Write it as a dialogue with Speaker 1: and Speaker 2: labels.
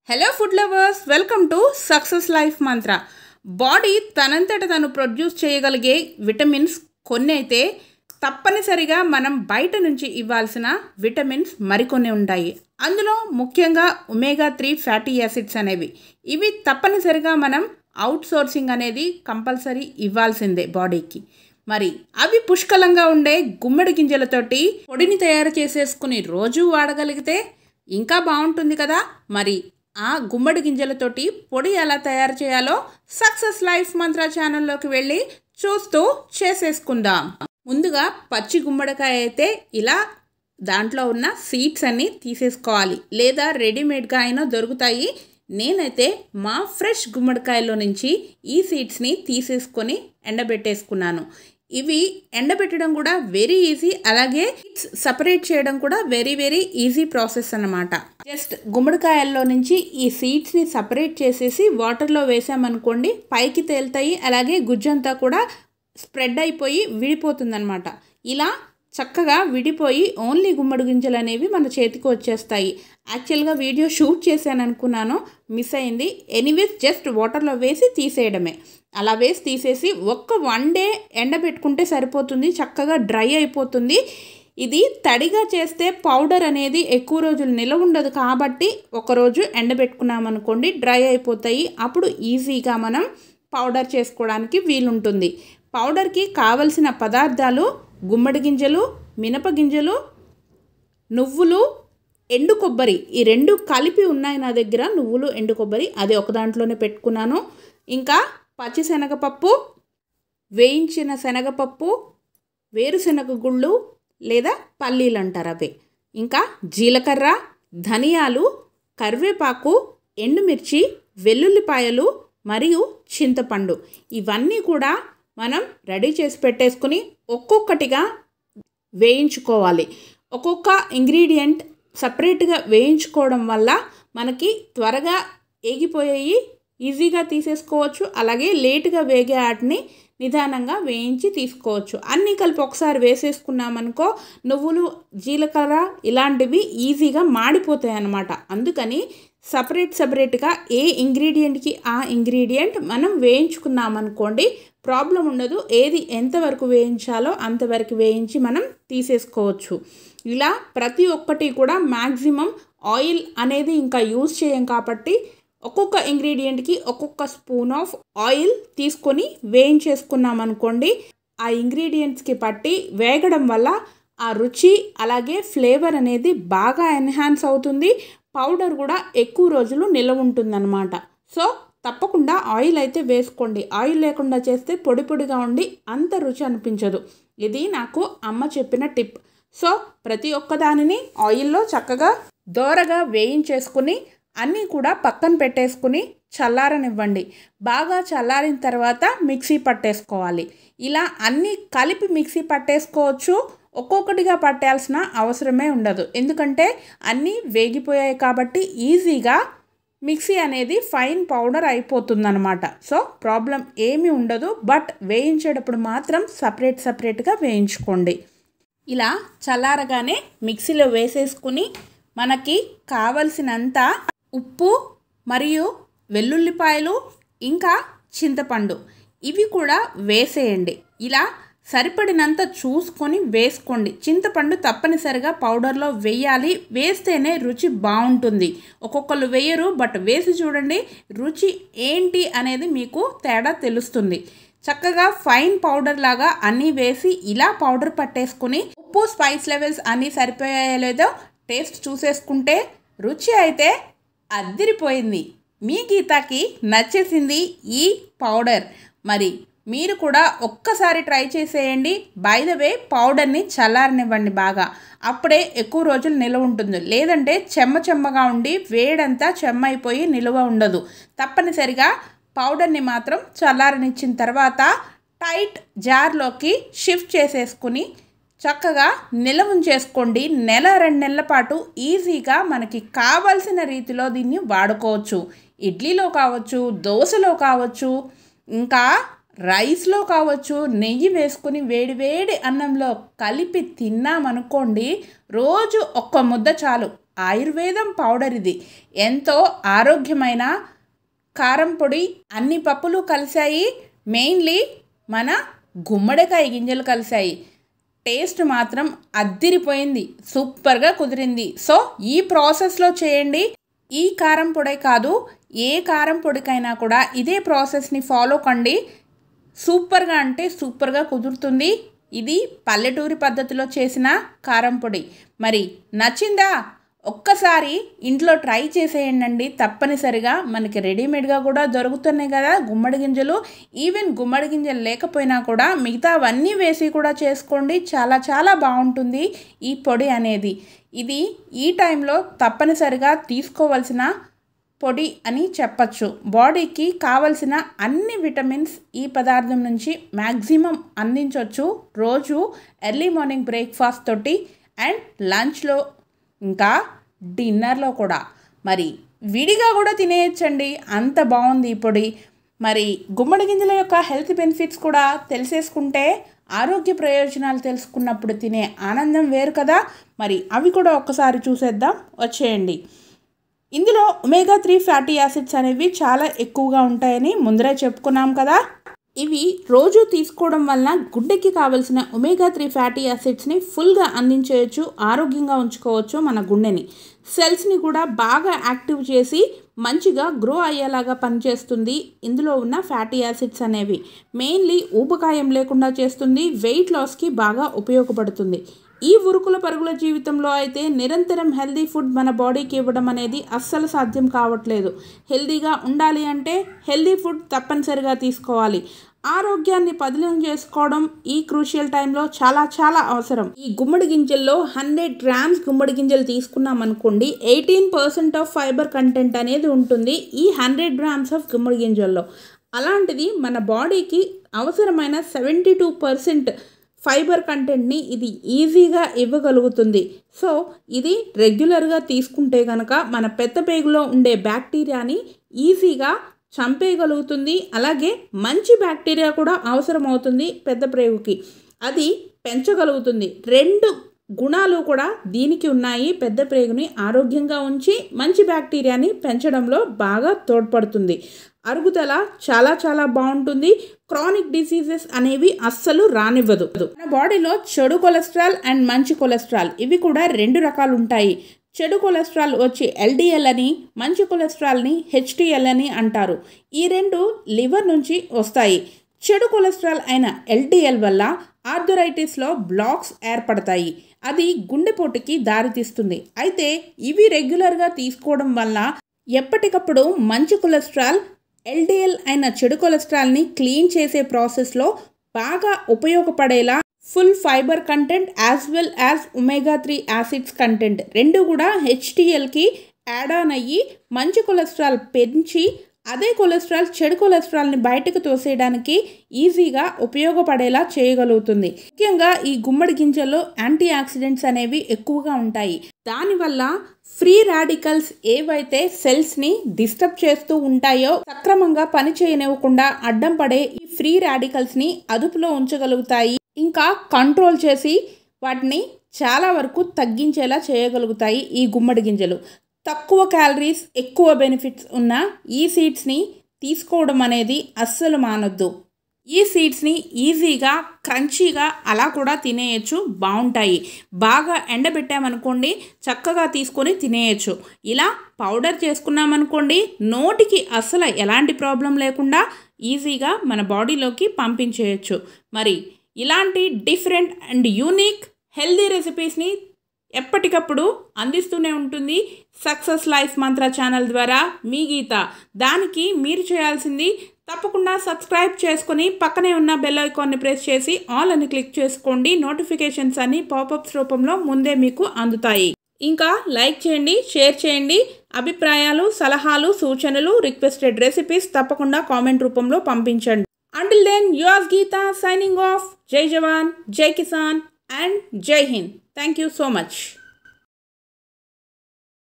Speaker 1: hello food lovers welcome to success life Mantra body తనంతట తను produce చేయగలిగే విటమిన్స్ కొన్ని అయితే తప్పనిసరిగా మనం బయట నుంచి ఇవ్వాల్సిన విటమిన్స్ మరికొన్ని ఉంటాయి అందులో ముఖ్యంగా ఒమేగా త్రీ ఫ్యాటీ యాసిడ్స్ అనేవి ఇవి తప్పనిసరిగా మనం అవుట్ సోర్సింగ్ అనేది కంపల్సరీ ఇవ్వాల్సిందే బాడీకి మరి అవి పుష్కలంగా ఉండే గుమ్మడి గింజలతోటి పొడిని తయారు చేసేసుకుని రోజు వాడగలిగితే ఇంకా బాగుంటుంది కదా మరి ఆ గుమ్మడి గింజలతోటి పొడి ఎలా తయారు చేయాలో సక్సెస్ లైఫ్ మంత్ర ఛానల్లోకి వెళ్ళి చూస్తూ చేసేసుకుందాం ముందుగా పచ్చి గుమ్మడికాయ అయితే ఇలా దాంట్లో ఉన్న సీడ్స్ అన్ని తీసేసుకోవాలి లేదా రెడీమేడ్గా అయినా దొరుకుతాయి నేనైతే మా ఫ్రెష్ గుమ్మడికాయలో నుంచి ఈ సీడ్స్ని తీసేసుకొని ఎండబెట్టేసుకున్నాను ఇవి ఎండబెట్టడం కూడా వెరీ ఈజీ అలాగే సపరేట్ చేయడం కూడా వెరీ వెరీ ఈజీ ప్రాసెస్ అన్నమాట జస్ట్ గుమ్మడికాయల్లో నుంచి ఈ సీడ్స్ని సపరేట్ చేసేసి వాటర్లో వేసామనుకోండి పైకి తేలుతాయి అలాగే గుజ్జంతా కూడా స్ప్రెడ్ అయిపోయి విడిపోతుందన్నమాట ఇలా చక్కగా విడిపోయి ఓన్లీ గుమ్మడి గింజలు అనేవి మన చేతికి వచ్చేస్తాయి యాక్చువల్గా వీడియో షూట్ చేశాను అనుకున్నాను మిస్ అయింది ఎనీవేస్ జస్ట్ వాటర్లో వేసి తీసేయడమే అలా వేసి తీసేసి ఒక్క వన్ డే ఎండబెట్టుకుంటే సరిపోతుంది చక్కగా డ్రై అయిపోతుంది ఇది తడిగా చేస్తే పౌడర్ అనేది ఎక్కువ రోజులు నిలవ ఉండదు కాబట్టి ఒకరోజు ఎండబెట్టుకున్నామనుకోండి డ్రై అయిపోతాయి అప్పుడు ఈజీగా మనం పౌడర్ చేసుకోవడానికి వీలుంటుంది పౌడర్కి కావలసిన పదార్థాలు గుమ్మడి గింజలు మినప గింజలు నువ్వులు ఎండు కొబ్బరి ఈ రెండు కలిపి ఉన్నాయి నా దగ్గర నువ్వులు ఎండు కొబ్బరి అది ఒక దాంట్లోనే పెట్టుకున్నాను ఇంకా పచ్చిశనగపప్పు వేయించిన శనగపప్పు వేరుశనగ గుళ్ళు లేదా పల్లీలు అంటారు అవే ఇంకా జీలకర్ర ధనియాలు కరివేపాకు ఎండుమిర్చి వెల్లుల్లిపాయలు మరియు చింతపండు ఇవన్నీ కూడా మనం రెడీ చేసి పెట్టేసుకుని ఒక్కొక్కటిగా వేయించుకోవాలి ఒక్కొక్క ఇంగ్రీడియంట్ సపరేట్గా వేయించుకోవడం వల్ల మనకి త్వరగా ఏగిపోయాయి ఈజీగా తీసేసుకోవచ్చు అలాగే లేటుగా వేగే వాటిని నిదానంగా వేయించి తీసుకోవచ్చు అన్నీ కలిపి ఒకసారి వేసేసుకున్నామనుకో నువ్వులు జీలకర్ర ఇలాంటివి ఈజీగా మాడిపోతాయి అన్నమాట అందుకని సపరేట్ సపరేట్గా ఏ ఇంగ్రీడియంట్కి ఆ ఇంగ్రీడియంట్ మనం వేయించుకున్నామనుకోండి ప్రాబ్లం ఉండదు ఏది ఎంతవరకు వేయించాలో అంతవరకు వేయించి మనం తీసేసుకోవచ్చు ఇలా ప్రతి ఒక్కటి కూడా మ్యాక్సిమం ఆయిల్ అనేది ఇంకా యూజ్ చేయం కాబట్టి ఒక్కొక్క ఇంగ్రీడియంట్కి ఒక్కొక్క స్పూన్ ఆఫ్ ఆయిల్ తీసుకొని వేయించేసుకున్నాం అనుకోండి ఆ ఇంగ్రీడియంట్స్కి పట్టి వేగడం వల్ల ఆ రుచి అలాగే ఫ్లేవర్ అనేది బాగా ఎన్హాన్స్ అవుతుంది పౌడర్ కూడా ఎక్కువ రోజులు నిలవ ఉంటుందన్నమాట సో తప్పకుండా ఆయిల్ అయితే వేసుకోండి ఆయిల్ లేకుండా చేస్తే పొడి పొడిగా ఉండి అంత రుచి అనిపించదు ఇది నాకు అమ్మ చెప్పిన టిప్ సో ప్రతి ఒక్క దానిని ఆయిల్లో చక్కగా దోరగా వేయించేసుకుని అన్నీ కూడా పక్కన పెట్టేసుకుని చల్లారనివ్వండి బాగా చల్లారిన తర్వాత మిక్సీ పట్టేసుకోవాలి ఇలా అన్నీ కలిపి మిక్సీ పట్టేసుకోవచ్చు ఒక్కొక్కటిగా పట్టాల్సిన అవసరమే ఉండదు ఎందుకంటే అన్నీ వేగిపోయాయి కాబట్టి ఈజీగా మిక్సీ అనేది ఫైన్ పౌడర్ అయిపోతుందన్నమాట సో ప్రాబ్లం ఏమీ ఉండదు బట్ వేయించేటప్పుడు మాత్రం సపరేట్ సపరేట్గా వేయించుకోండి ఇలా చల్లారగానే మిక్సీలో వేసేసుకుని మనకి కావలసినంత ఉప్పు మరియు వెల్లుల్లిపాయలు ఇంకా చింతపండు ఇవి కూడా వేసేయండి ఇలా సరిపడినంత చూసుకొని వేసుకోండి చింతపండు తప్పనిసరిగా పౌడర్లో వేయాలి వేస్తేనే రుచి బాగుంటుంది ఒక్కొక్కరు వేయరు బట్ వేసి చూడండి రుచి ఏంటి అనేది మీకు తేడా తెలుస్తుంది చక్కగా ఫైన్ పౌడర్ లాగా అన్నీ వేసి ఇలా పౌడర్ పట్టేసుకుని ఉప్పు స్పైస్ లెవెల్స్ అన్నీ సరిపోయాయో లేదో టేస్ట్ చూసేసుకుంటే రుచి అయితే అద్దిరిపోయింది మీ గీతాకి నచ్చేసింది ఈ పౌడర్ మరి మీరు కూడా ఒక్కసారి ట్రై చేసేయండి బై ద వే పౌడర్ని చల్లారనివ్వండి బాగా అప్పుడే ఎక్కువ రోజులు నిల్వ ఉంటుంది లేదంటే చెమ్మ చెమ్మగా ఉండి వేడంతా చెమ్మ అయిపోయి నిల్వ ఉండదు తప్పనిసరిగా పౌడర్ని మాత్రం చల్లారనిచ్చిన తర్వాత టైట్ జార్లోకి షిఫ్ట్ చేసేసుకుని చక్కగా నిల్వ ఉంచేసుకోండి నెల రెండు నెలల పాటు ఈజీగా మనకి కావాల్సిన రీతిలో దీన్ని వాడుకోవచ్చు ఇడ్లీలో కావచ్చు దోశలో కావచ్చు ఇంకా రైస్లో కావచ్చు నెయ్యి వేసుకుని వేడి వేడి అన్నంలో కలిపి తిన్నామనుకోండి రోజు ఒక్క ముద్ద చాలు ఆయుర్వేదం పౌడర్ ఇది ఎంతో ఆరోగ్యమైన కారం పొడి అన్ని పప్పులు కలిశాయి మెయిన్లీ మన గుమ్మడికాయ గింజలు కలిశాయి టేస్ట్ మాత్రం అద్దిరిపోయింది సూపర్గా కుదిరింది సో ఈ ప్రాసెస్లో చేయండి ఈ కారం పొడే కాదు ఏ కారం పొడికైనా కూడా ఇదే ప్రాసెస్ని ఫాలో కండి సూపర్గా అంటే సూపర్గా కుదురుతుంది ఇది పల్లెటూరి పద్ధతిలో చేసిన కారం పొడి మరి నచ్చిందా ఒక్కసారి ఇంట్లో ట్రై చేసేయండి తప్పనిసరిగా మనకి రెడీమేడ్గా కూడా దొరుకుతున్నాయి కదా గుమ్మడి గింజలు ఈవెన్ గుమ్మడి గింజలు లేకపోయినా కూడా మిగతా అవన్నీ వేసి కూడా చేసుకోండి చాలా చాలా బాగుంటుంది ఈ పొడి అనేది ఇది ఈ టైంలో తప్పనిసరిగా తీసుకోవాల్సిన పొడి అని చెప్పచ్చు బాడీకి కావలసిన అన్ని విటమిన్స్ ఈ పదార్థం నుంచి మ్యాక్సిమం అందించవచ్చు రోజు ఎర్లీ మార్నింగ్ బ్రేక్ఫాస్ట్ తోటి అండ్ లంచ్లో ఇంకా డిన్నర్లో కూడా మరి విడిగా కూడా తినేయచ్చండి అంత బాగుంది ఈ పొడి మరి గుమ్మడి గింజల యొక్క హెల్త్ బెనిఫిట్స్ కూడా తెలిసేసుకుంటే ఆరోగ్య ప్రయోజనాలు తెలుసుకున్నప్పుడు తినే ఆనందం వేరు కదా మరి అవి కూడా ఒక్కసారి చూసేద్దాం వచ్చేయండి ఇందులో ఒమేగా త్రీ ఫ్యాటీ యాసిడ్స్ అనేవి చాలా ఎక్కువగా ఉంటాయని ముందరే చెప్పుకున్నాం కదా ఇవి రోజు తీసుకోవడం వల్ల గుడ్డెకి కావలసిన ఒమేగా త్రీ ఫ్యాటీ యాసిడ్స్ని ఫుల్గా అందించేయచ్చు ఆరోగ్యంగా ఉంచుకోవచ్చు మన గుండెని సెల్స్ని కూడా బాగా యాక్టివ్ చేసి మంచిగా గ్రో అయ్యేలాగా పనిచేస్తుంది ఇందులో ఉన్న ఫ్యాటీ యాసిడ్స్ అనేవి మెయిన్లీ ఊబకాయం లేకుండా చేస్తుంది వెయిట్ లాస్కి బాగా ఉపయోగపడుతుంది ఈ ఉరుకుల పరుగుల జీవితంలో అయితే నిరంతరం హెల్దీ ఫుడ్ మన బాడీకి ఇవ్వడం అనేది అస్సలు సాధ్యం కావట్లేదు హెల్దీగా ఉండాలి అంటే హెల్దీ ఫుడ్ తప్పనిసరిగా తీసుకోవాలి ఆరోగ్యాన్ని పదిలం చేసుకోవడం ఈ క్రూషియల్ టైంలో చాలా చాలా అవసరం ఈ గుమ్మడి గింజల్లో హండ్రెడ్ గ్రామ్స్ గుమ్మడి గింజలు తీసుకున్నాం అనుకోండి eighteen percent of fibre content అనేది ఉంటుంది ఈ హండ్రెడ్ గ్రామ్స్ ఆఫ్ గుమ్మడి గింజల్లో అలాంటిది మన బాడీకి అవసరమైన సెవెంటీ టూ పర్సెంట్ ఫైబర్ కంటెంట్ని ఇది ఈజీగా ఇవ్వగలుగుతుంది సో ఇది రెగ్యులర్గా తీసుకుంటే కనుక మన పెద్ద పేగులో ఉండే బ్యాక్టీరియాని ఈజీగా చంపేయగలుగుతుంది అలాగే మంచి బ్యాక్టీరియా కూడా అవసరం అవుతుంది పెద్ద ప్రేగుకి అది పెంచగలుగుతుంది రెండు గుణాలు కూడా దీనికి ఉన్నాయి పెద్ద ప్రేగుని ఆరోగ్యంగా ఉంచి మంచి బ్యాక్టీరియాని పెంచడంలో బాగా తోడ్పడుతుంది అరుగుదల చాలా చాలా బాగుంటుంది క్రానిక్ డిసీజెస్ అనేవి అస్సలు రానివ్వదు మన బాడీలో చెడు కొలెస్ట్రాల్ అండ్ మంచి కొలెస్ట్రాల్ ఇవి కూడా రెండు రకాలు ఉంటాయి చెడు కొలెస్ట్రాల్ వచ్చి ఎల్డిఎల్ అని మంచి కొలెస్ట్రాల్ని హెచ్డిఎల్ అని అంటారు ఈ రెండు లివర్ నుంచి వస్తాయి చెడు కొలెస్ట్రాల్ అయిన ఎల్డిఎల్ వల్ల ఆర్థరైటిస్లో బ్లాక్స్ ఏర్పడతాయి అది గుండెపోటుకి దారితీస్తుంది అయితే ఇవి రెగ్యులర్గా తీసుకోవడం వల్ల ఎప్పటికప్పుడు మంచి కొలెస్ట్రాల్ ఎల్డిఎల్ అయిన చెడు కొలెస్ట్రాల్ని క్లీన్ చేసే ప్రాసెస్లో బాగా ఉపయోగపడేలా full fibre content as well as omega three acids content రెండు కూడా హెచ్టిఎల్కి యాడ్ ఆన్ అయ్యి మంచి కొలెస్ట్రాల్ పెంచి అదే కొలెస్ట్రాల్ చెడు కొలెస్ట్రాల్ని బయటకు తోసేయడానికి ఈజీగా ఉపయోగపడేలా చేయగలుగుతుంది ముఖ్యంగా ఈ గుమ్మడి గింజల్లో యాంటీ ఆక్సిడెంట్స్ అనేవి ఎక్కువగా ఉంటాయి దానివల్ల ఫ్రీ రాడికల్స్ ఏవైతే సెల్స్ని డిస్టర్బ్ చేస్తూ ఉంటాయో సక్రమంగా పని చేయనివ్వకుండా అడ్డం పడే ఈ ఫ్రీ రాడికల్స్ని అదుపులో ఉంచగలుగుతాయి ఇంకా కంట్రోల్ చేసి వాటిని చాలా వరకు తగ్గించేలా చేయగలుగుతాయి ఈ గుమ్మడి గింజలు తక్కువ క్యాలరీస్ ఎక్కువ బెనిఫిట్స్ ఉన్న ఈ సీడ్స్ని తీసుకోవడం అనేది అస్సలు మానొద్దు ఈ సీడ్స్ని ఈజీగా క్రంచీగా అలా కూడా తినేయచ్చు బాగుంటాయి బాగా ఎండబెట్టామనుకోండి చక్కగా తీసుకొని తినేయచ్చు ఇలా పౌడర్ చేసుకున్నామనుకోండి నోటికి అస్సలు ఎలాంటి ప్రాబ్లం లేకుండా ఈజీగా మన బాడీలోకి పంపించేయచ్చు మరి ఇలాంటి డిఫరెంట్ అండ్ యూనిక్ హెల్దీ రెసిపీస్ని ఎప్పటికప్పుడు అందిస్తూనే ఉంటుంది సక్సెస్ లైఫ్ మంత్ర ఛానల్ ద్వారా మీ గీత దానికి మీరు చేయాల్సింది తప్పకుండా సబ్స్క్రైబ్ చేసుకొని పక్కనే ఉన్న బెల్ ఐకాన్ని ప్రెస్ చేసి ఆల్ అని క్లిక్ చేసుకోండి నోటిఫికేషన్స్ అన్ని పాపప్స్ రూపంలో ముందే మీకు అందుతాయి ఇంకా లైక్ చేయండి షేర్ చేయండి అభిప్రాయాలు సలహాలు సూచనలు రిక్వెస్టెడ్ రెసిపీస్ తప్పకుండా కామెంట్ రూపంలో పంపించండి until then yours Geetha signing off జై జవాన్ జై కిసాన్ అండ్ జై హింద్ థ్యాంక్ యూ సో మచ్